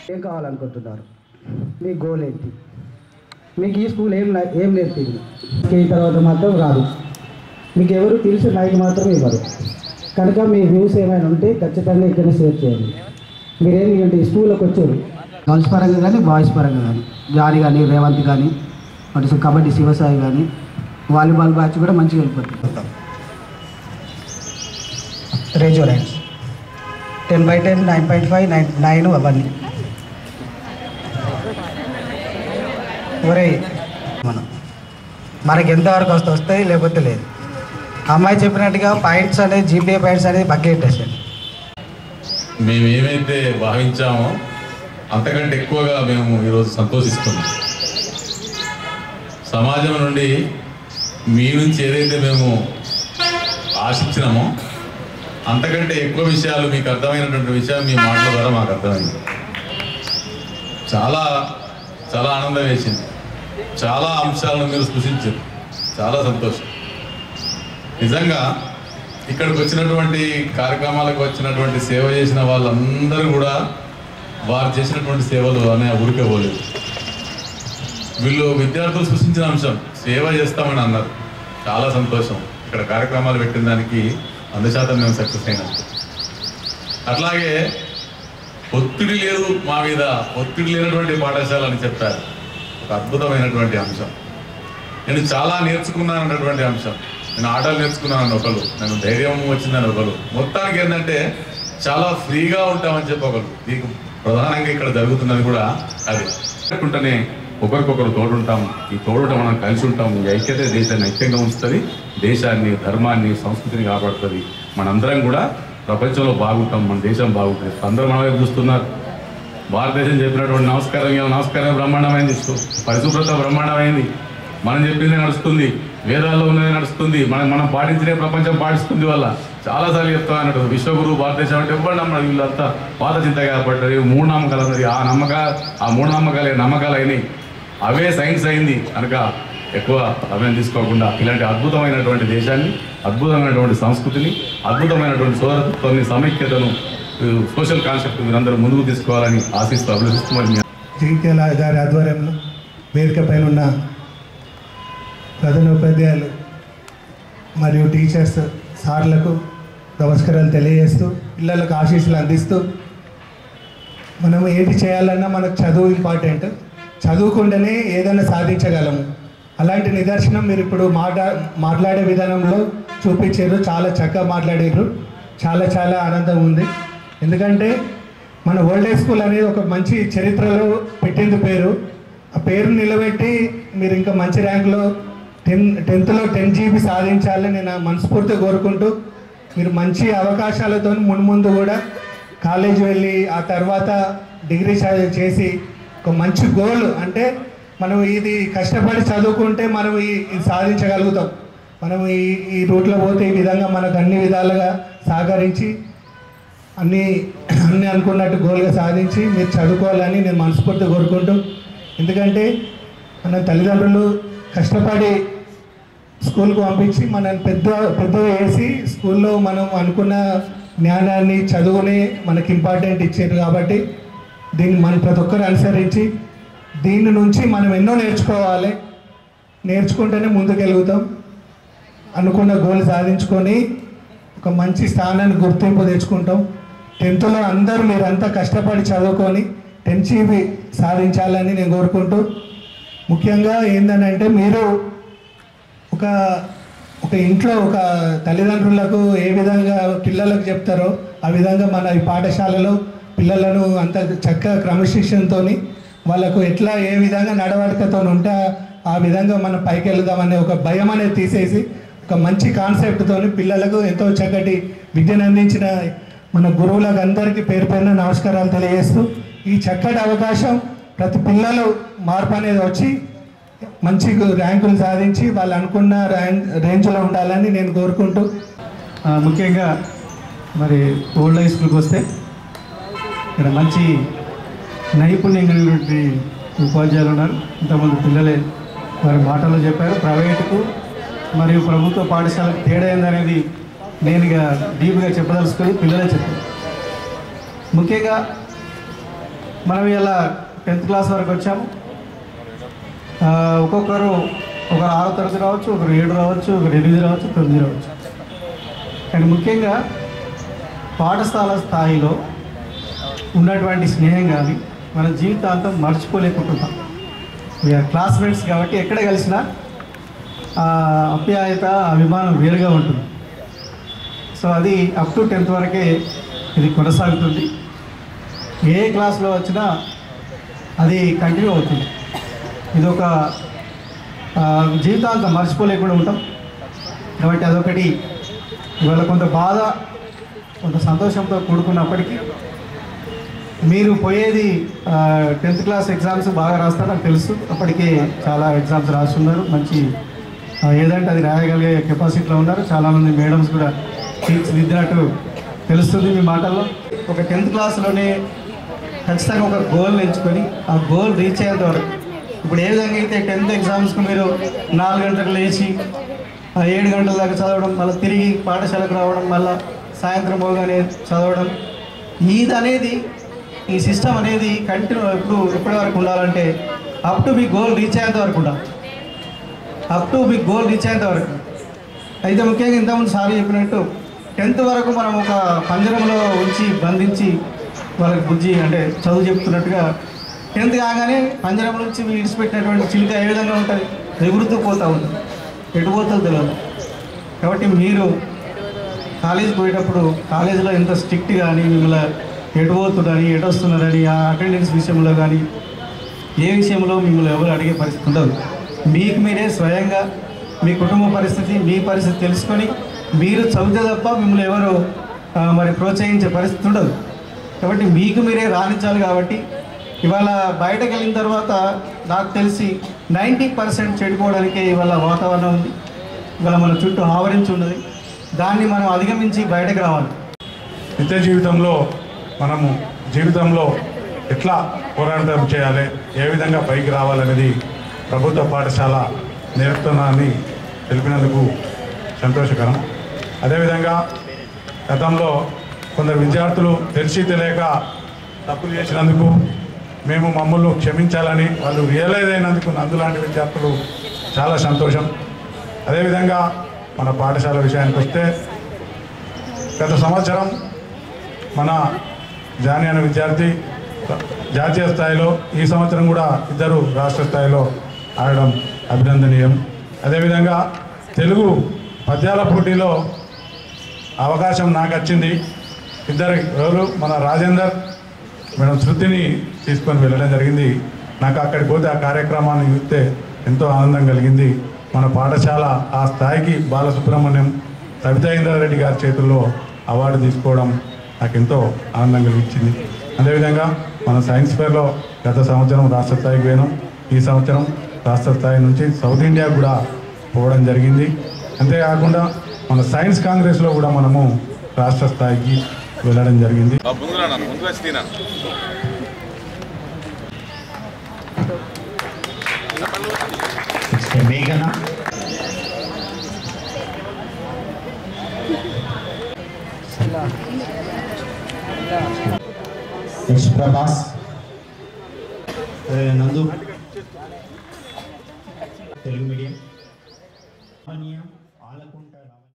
ఏం కావాలనుకుంటున్నారు మీ గోల్ ఏంటి మీకు ఈ స్కూల్ ఏం నే- ఏం నేర్పింది ఈ తర్వాత మాత్రం రాదు మీకు ఎవరు తెలిసి మైక్ మాత్రం ఇవ్వరు కనుక మీ వ్యూస్ ఏమైనా ఉంటే ఖచ్చితంగా ఇక్కడ షేర్ చేయండి మీరేం ఇవ్వండి స్కూల్లోకి వచ్చారు గర్ల్స్ పరంగా కానీ బాయ్స్ పరంగా కానీ జాని కానీ రేవంత్ కానీ అటు కబడ్డీ శివసాయి కానీ వాలీబాల్ బ్యాచ్ కూడా మంచిగా వెళ్ళిపోతుంది రేజో lines ten by ten nine point five nine nine అవన్నీ ఒరే మనం మనకి ఎంతవరకు వస్తే వస్తాయి లేకపోతే లేదు అమ్మాయి చెప్పినట్టుగా పాయింట్స్ అనేది జీపీఏ పాయింట్స్ అనేది బకెట్ వేసాడు మేము ఏమైతే భావించామో అంతకంటే ఎక్కువగా మేము ఈరోజు సంతోషిస్తున్నాం సమాజం నుండి మీ నుంచి ఏదైతే మేము ఆశించినామో అంతకంటే ఎక్కువ విషయాలు మీకు అర్థమైనటువంటి విషయం మీ మాటల ద్వారా మాకు అర్థమైంది చాలా చాలా ఆనందం వేసింది చాలా అంశాలను మీరు స్పృశించారు చాలా సంతోషం నిజంగా ఇక్కడికి వచ్చినటువంటి కార్యక్రమాలకు వచ్చినటువంటి సేవ చేసిన వాళ్ళందరూ కూడా వారు చేసినటువంటి సేవలు అనే ఊరికే పోలేదు వీళ్ళు విద్యార్థులు సృష్టించిన అంశం సేవ చేస్తామని అన్నారు చాలా సంతోషం ఇక్కడ కార్యక్రమాలు పెట్టిన దానికి వంద శాతం మేము సక్సెస్ అయినాం అట్లాగే ఒత్తిడి లేదు మా మీద ఒత్తిడి లేనటువంటి పాఠశాల అని చెప్పారు ఒక అద్భుతమైనటువంటి అంశం నేను చాలా నేర్చుకున్నాను అన్నటువంటి అంశం నేను ఆటలు నేర్చుకున్నాను ఒకరు నేను ధైర్యం వచ్చిందని ఒకరు మొత్తానికి ఏంటంటే చాలా ఫ్రీగా ఉంటామని చెప్పి ఒకరు దీనికి ప్రధానంగా ఇక్కడ జరుగుతున్నది కూడా అది అనుకుంటేనే ఒకరికొకరు తోడుంటాం ఈ తోడుంట మనం కలిసి ఉంటాం ఈ ఐక్యత దేశాన్ని ఐక్యంగా ఉంచుతుంది దేశాన్ని ధర్మాన్ని సంస్కృతిని కాపాడుతుంది మనందరం కూడా ప్రపంచంలో బాగుంటాం మన దేశం బాగుంటుంది అందరూ మన వైపు చూస్తున్నారు భారతదేశం చెప్పినటువంటి నమస్కారం ఏమో నమస్కారం బ్రహ్మాండమైంది పరిశుభ్రత బ్రహ్మాండమైంది మనం చెప్పిందే నడుస్తుంది వేదాల్లో ఉన్నదే నడుస్తుంది మనం మనం పాటించే ప్రపంచం పాటిస్తుంది వల్ల చాలాసార్లు చెప్తా అన్నట్టు విశ్వగురు భారతదేశం అంటే ఎవ్వరు నమ్మడం వీళ్ళంతా పాత చింతగా పడ్డారు మూడు నమ్మకాలు అన్నది ఆ నమ్మక ఆ మూడు నమ్మకాలే నమ్మకాలు అయినాయి అవే సైన్స్ అయింది కనుక ఎక్కువ సమయం తీసుకోకుండా ఇలాంటి అద్భుతమైనటువంటి దేశాన్ని అద్భుతమైనటువంటి సంస్కృతిని అద్భుతమైనటువంటి సోదరత్వాన్ని సమైక్యతను సోషల్ కాన్సెప్ట్ మీరందరూ ముందుకు తీసుకోవాలని ఆశిస్తూ అభిలషిస్తూ మరి మీ జగిత్యాల గారి ఆధ్వర్యంలో వేదిక పైన ఉన్న ప్రధానోపాధ్యాయులు మరియు టీచర్స్ సార్లకు నమస్కారాలు తెలియజేస్తూ పిల్లలకు ఆశీస్సులు అందిస్తూ మనం ఏంటి చేయాలన్నా మనకు చదువు ఇంపార్టెంట్ చదువుకుంటేనే ఏదైనా సాధించగలము అలాంటి నిదర్శనం మీరు ఇప్పుడు మాట్లా మాట్లాడే విధానంలో చూపించారు చాలా చక్కగా మాట్లాడారు చాలా చాలా ఆనందం ఉంది ఎందుకంటే మన ఓల్డ్ హై స్కూల్ అనేది ఒక మంచి చరిత్రలో పెట్టింది పేరు ఆ పేరు నిలబెట్టి మీరు ఇంకా మంచి ర్యాంకులో టెన్ టెన్త్లో టెన్ జీబీ సాధించాలని నేను మనస్ఫూర్తిగా కోరుకుంటూ మీరు మంచి అవకాశాలతో మున్ముందు కూడా కాలేజ్ వెళ్ళి ఆ తర్వాత డిగ్రీ చదివి చేసి ఒక మంచి గోల్ అంటే మనం ఇది కష్టపడి చదువుకుంటే మనం ఈ ఇది సాధించగలుగుతాం మనం ఈ ఈ రూట్లో పోతే ఈ విధంగా మనకు అన్ని విధాలుగా సహకరించి అన్ని అన్ని అనుకున్నట్టు గోల్గా సాధించి మీరు చదువుకోవాలని నేను మనస్ఫూర్తిగా కోరుకుంటూ ఎందుకంటే మన తల్లిదండ్రులు కష్టపడి స్కూల్కి పంపించి మనల్ని పెద్ద పెద్దగా వేసి స్కూల్లో మనం అనుకున్న జ్ఞానాన్ని చదువుని మనకి ఇంపార్టెంట్ ఇచ్చారు కాబట్టి దీన్ని మనం ప్రతి ఒక్కరు అనుసరించి దీని నుంచి మనం ఎన్నో నేర్చుకోవాలి నేర్చుకుంటేనే ముందుకెలుగుతాం అనుకున్న గోల్ సాధించుకొని ఒక మంచి స్థానాన్ని గుర్తింపు తెచ్చుకుంటాం టెన్త్లో అందరూ మీరంతా కష్టపడి చదువుకొని టెన్ జీబీ సాధించాలని నేను కోరుకుంటూ ముఖ్యంగా ఏంటంటే మీరు ఒక ఒక ఇంట్లో ఒక తల్లిదండ్రులకు ఏ విధంగా పిల్లలకు చెప్తారో ఆ విధంగా మన ఈ పాఠశాలలో పిల్లలను అంత చక్కగా క్రమశిక్షణతో వాళ్ళకు ఎట్లా ఏ విధంగా నడవడికతో ఉంటే ఆ విధంగా మనం పైకి వెళ్దామనే ఒక భయం అనేది తీసేసి ఒక మంచి కాన్సెప్ట్తో పిల్లలకు ఎంతో చక్కటి విద్యను అందించిన మన గురువులకు అందరికీ పేరు పేరున నమస్కారాలు తెలియజేస్తూ ఈ చక్కటి అవకాశం ప్రతి పిల్లలు మార్పు అనేది వచ్చి మంచి ర్యాంకులు సాధించి వాళ్ళు అనుకున్న ర్యాంక్ రేంజ్లో ఉండాలని నేను కోరుకుంటూ ఆ, ముఖ్యంగా మరి ఓల్డ్ హై స్కూల్కి వస్తే ఇక్కడ మంచి నైపుణ్యం కలిగినటువంటి ఉపాధ్యాయులు ఉన్నారు ఇంతమంది పిల్లలే వారి మాటల్లో చెప్పారు ప్రైవేటుకు మరియు ప్రభుత్వ పాఠశాలకు తేడా ఏందనేది నేను ఇక డీప్గా చెప్పదలుచుకొని పిల్లలే చెప్పారు ముఖ్యంగా మనం ఇలా టెన్త్ క్లాస్ వరకు వచ్చాము ఆ, ఒక్కొక్కరు ఒకరు ఆరో తరగతి రావచ్చు ఒకరు ఏడు రావచ్చు ఒకరు ఎనిమిది రావచ్చు తొమ్మిది రావచ్చు కానీ ముఖ్యంగా పాఠశాల స్థాయిలో ఉన్నటువంటి స్నేహం కానీ మన జీవితాంతం మర్చిపోలేకుంటున్నాం వీఆర్ క్లాస్మేట్స్ కాబట్టి ఎక్కడ కలిసినా ఆ అప్యాయత అభిమానం వేరుగా ఉంటుంది సో అది అప్ టు టెన్త్ వరకే ఇది కొనసాగుతుంది ఏ క్లాస్లో వచ్చినా అది కంటిన్యూ అవుతుంది ఇది ఒక ఆ, జీవితాంతం మర్చిపోలేకుండా ఉంటాం కాబట్టి అదొకటి ఇవాళ కొంత బాధ కొంత సంతోషంతో కూడుకున్నప్పటికీ మీరు పోయేది టెన్త్ క్లాస్ ఎగ్జామ్స్ బాగా రాస్తారు నాకు తెలుసు అప్పటికే చాలా ఎగ్జామ్స్ రాస్తున్నారు మంచి ఆ, ఏదంటే అది రాయగలిగే కెపాసిటీలో ఉన్నారు చాలామంది మేడమ్స్ కూడా తీర్చిదిద్దినట్టు తెలుస్తుంది మీ మాటల్లో ఒక టెన్త్ క్లాస్లోనే ఖచ్చితంగా ఒక గోల్ ఎంచుకొని ఆ గోల్ రీచ్ అయ్యేంత వరకు ఇప్పుడు ఏ విధంగా అయితే టెన్త్ ఎగ్జామ్స్కి మీరు నాలుగు గంటలకు లేచి ఆ ఏడు గంటల దాకా చదవడం మళ్ళీ తిరిగి పాఠశాలకు రావడం మళ్ళీ సాయంత్రం పోగానే చదవడం ఇది అనేది ఈ సిస్టమ్ అనేది కంటిన్యూ ఎప్పుడు ఎప్పటి వరకు ఉండాలంటే అప్ టు మీ గోల్ రీచ్ అయ్యేంత వరకు ఉండాలి అప్ టు మీ గోల్ రీచ్ అయ్యేంత వరకు అయితే ముఖ్యంగా ఇంతకుముందు సార్ చెప్పినట్టు టెన్త్ వరకు మనం ఒక పంజరంలో ఉంచి బంధించి వాళ్ళకి బుజ్జి అంటే చదువు చెప్తున్నట్టుగా టెన్త్ కాగానే పంజరం నుంచి విడిచిపెట్టినటువంటి చిలుక ఏ విధంగా ఉంటుంది ఎగురుతూ పోతూ ఉంటుంది ఎటు పోతుందో తెలియదు కాబట్టి మీరు కాలేజీకి పోయేటప్పుడు కాలేజీలో ఎంత స్ట్రిక్ట్ కానీ మిమ్మల్ని ఎటు పోతుందని ఎటు వస్తున్నారని ఆ అటెండెన్స్ విషయంలో కానీ ఏ విషయంలో మిమ్మల్ని ఎవరు అడిగే పరిస్థితి ఉండదు మీకు మీరే స్వయంగా మీ కుటుంబ పరిస్థితి మీ పరిస్థితి తెలుసుకొని మీరు చదివితే తప్ప మిమ్మల్ని ఎవరు ఆ, మరి ప్రోత్సహించే పరిస్థితి ఉండదు కాబట్టి మీకు మీరే రాణించాలి కాబట్టి ఇవాళ బయటకు వెళ్ళిన తర్వాత నాకు తెలిసి నైంటీ పర్సెంట్ చెడిపోవడానికి ఇవాళ వాతావరణం ఉంది ఇవాళ మన చుట్టూ ఆవరించి ఉన్నది దాన్ని మనం అధిగమించి బయటకు రావాలి నిత్య జీవితంలో మనము జీవితంలో ఎట్లా పోరాటం చేయాలి ఏ విధంగా పైకి రావాలనేది ప్రభుత్వ పాఠశాల నేర్పుతున్నానని తెలిపినందుకు సంతోషకరం అదేవిధంగా గతంలో కొందరు విద్యార్థులు తెలిసి తెలియక తప్పులు చేసినందుకు మేము మమ్మల్ని క్షమించాలని వాళ్ళు రియలైజ్ అయినందుకు నందులాంటి విద్యార్థులు చాలా సంతోషం అదేవిధంగా మన పాఠశాల విషయానికి వస్తే గత సంవత్సరం మన జాని అనే విద్యార్థి జాతీయ స్థాయిలో ఈ సంవత్సరం కూడా ఇద్దరు రాష్ట్ర స్థాయిలో ఆడడం అభినందనీయం అదేవిధంగా తెలుగు పద్యాల పోటీలో అవకాశం నాకు వచ్చింది ఇద్దరు ఎవరు మన రాజేందర్ మేడం శృతిని తీసుకొని వెళ్ళడం జరిగింది నాకు అక్కడికి పోతే ఆ కార్యక్రమాన్ని చూస్తే ఎంతో ఆనందం కలిగింది మన పాఠశాల ఆ స్థాయికి బాలసుబ్రహ్మణ్యం సబితా ఇంద్రారెడ్డి గారి చేతుల్లో అవార్డు తీసుకోవడం నాకు ఎంతో ఆనందం కలిగించింది అదేవిధంగా మన సైన్స్ ఫేర్లో గత సంవత్సరం రాష్ట్ర స్థాయికి పోయినాం ఈ సంవత్సరం రాష్ట్ర స్థాయి నుంచి సౌత్ ఇండియా కూడా పోవడం జరిగింది అంతేకాకుండా మన సైన్స్ కాంగ్రెస్లో కూడా మనము రాష్ట్ర స్థాయికి వెళ్ళడం జరిగింది ఆ ముందురా నాన్న, ముందు వచ్చి తినా Mr. Meghana. Next Prabhas. Uh, Nandu. Telugu medium Alakunta